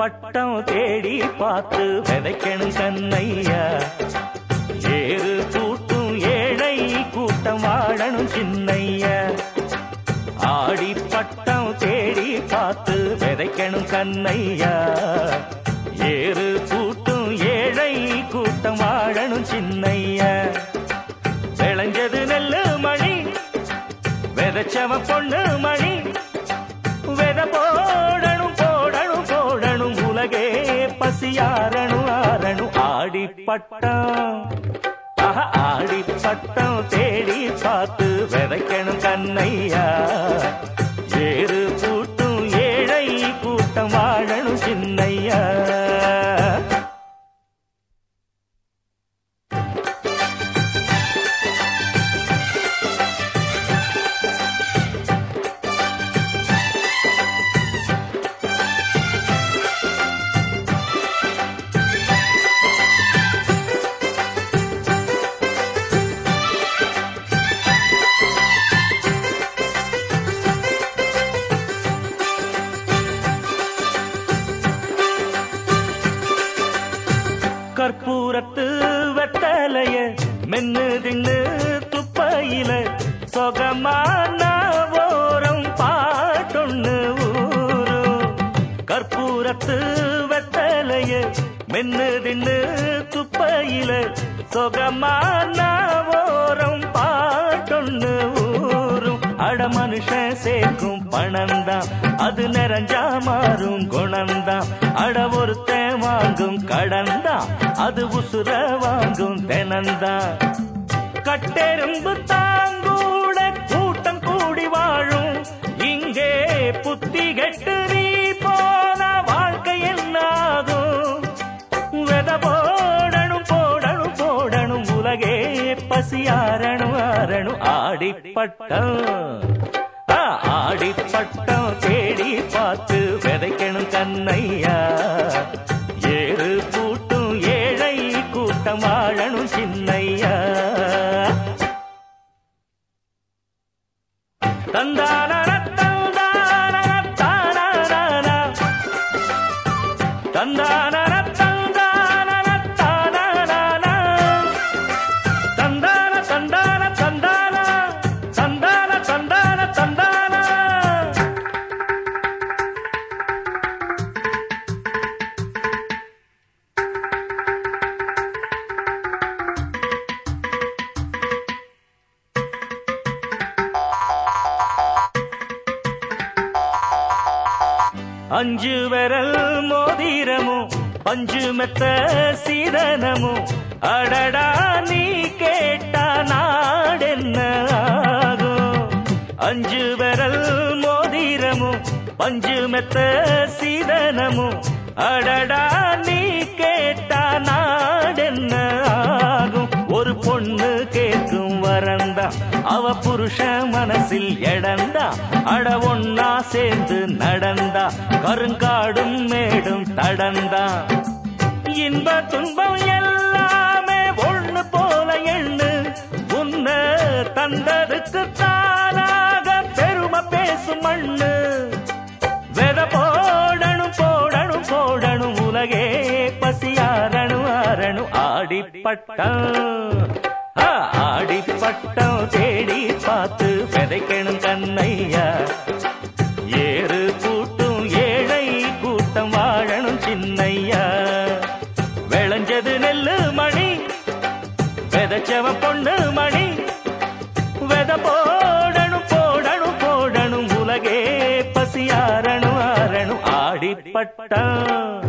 பட்டம் தேடி பார்த்து விதைக்கணும் கண்ணையா ஏறு கூட்டும் ஏழை கூட்டம் வாழணும் சின்னையா ஆடி பட்டம் தேடி பார்த்து விதைக்கணும் கண்ணையா ஏறு கூட்டும் ஏழை கூட்டம் வாழணும் சின்னையா விளைஞ்சது நெல்லு மணி விதைச்சவ பொண்ணு மணி வித போடணும் போடணும் போடணும் உலகே பசியாரணும் ஆரணும் ஆடி பட்டம் ஆஹா, ஆடி பட்டம் தேடி பார்த்து விதைக்கணும் கண்ணையா ஏறு கூட்டும் ஏழை கூட்டம் வாழணும் சின்னையா கற்பூரத்து வெத்தலைய மென்னு தின்னு துப்பையில சொகமான ஓரம் பாட்டொன்னு ஊரும் கற்பூரத்து வெத்தலைய மென்னு தின்னு துப்பையில சொகமான ஓரம் பாட்டொன்னு ஊரும் அட மனுஷன் சேர்க்கும் பணம்தான் அது நிறைஞ்சா மாறும் குணம்தான் அட ஒருத்தன் வாங்கும் கடன்தான் அது உசுர வாங்கும் தினந்தான் கட்டெரும்பு தாங்கூட கூட்டம் கூடி வாழும் இங்கே புத்தி கெட்டு நீ போன வாழ்க்கை என்னாகும் வெத போடணும் போடணும் போடணும் உலகே பசியாரணும் ஆரணும் ஆடிப்பட்டம் ஆ, ஆடிப்பட்டம் தேடி பார்த்து விதைக்கணும் கண்ணையா ஏறு கூட்டும் ஏழை கூட்டம் வாழணும் சின்னையா தந்தான தந்தான தானானா தந்தான தந்தான தானானா தந்தான தந்தான தந்தான தந்தான தந்தான தந்தான அஞ்சு விரல் மோதிரமும் பஞ்சு மெத்த சீதனமும் அடடா நீ கேட்டா நாடென்ன ஆகும் அஞ்சு விரல் மோதிரமும் பஞ்சு மெத்த சீதனமும் அடடா நீ கேட்டா நாடென்ன ஆகும் ஒரு பொண்ணு கேட்கும் வரந்தா அவ புருஷ மனசில் எடந்தா அட ஒன்னா சேர்ந்து நடந்தா கருங்காடும் மேடும் தடந்தா இன்ப துன்பம் எல்லாமே ஒண்ணு போல எண்ணு உன்ன தந்ததுக்கு தானாக பெருமை பேசும் மண்ணு வெத போடணும் போடணும் போடணும் உலகே பசியாரணும் ஆரணும் ஆடிப்பட்டம் ஆ, ஆடிப்பட்டம் தேடி பார்த்து விதைக்கணும் கண்ணையா ஏறு கூட்டும் ஏழை கூட்டம் வாழணும் சின்னையா விளைஞ்சது நெல்லு மணி விதைச்சவ பொண்ணு மணி வெத போடணும் போடணும் போடணும் உலகே பசியாரணும் ஆரணும் ஆடிப்பட்டம்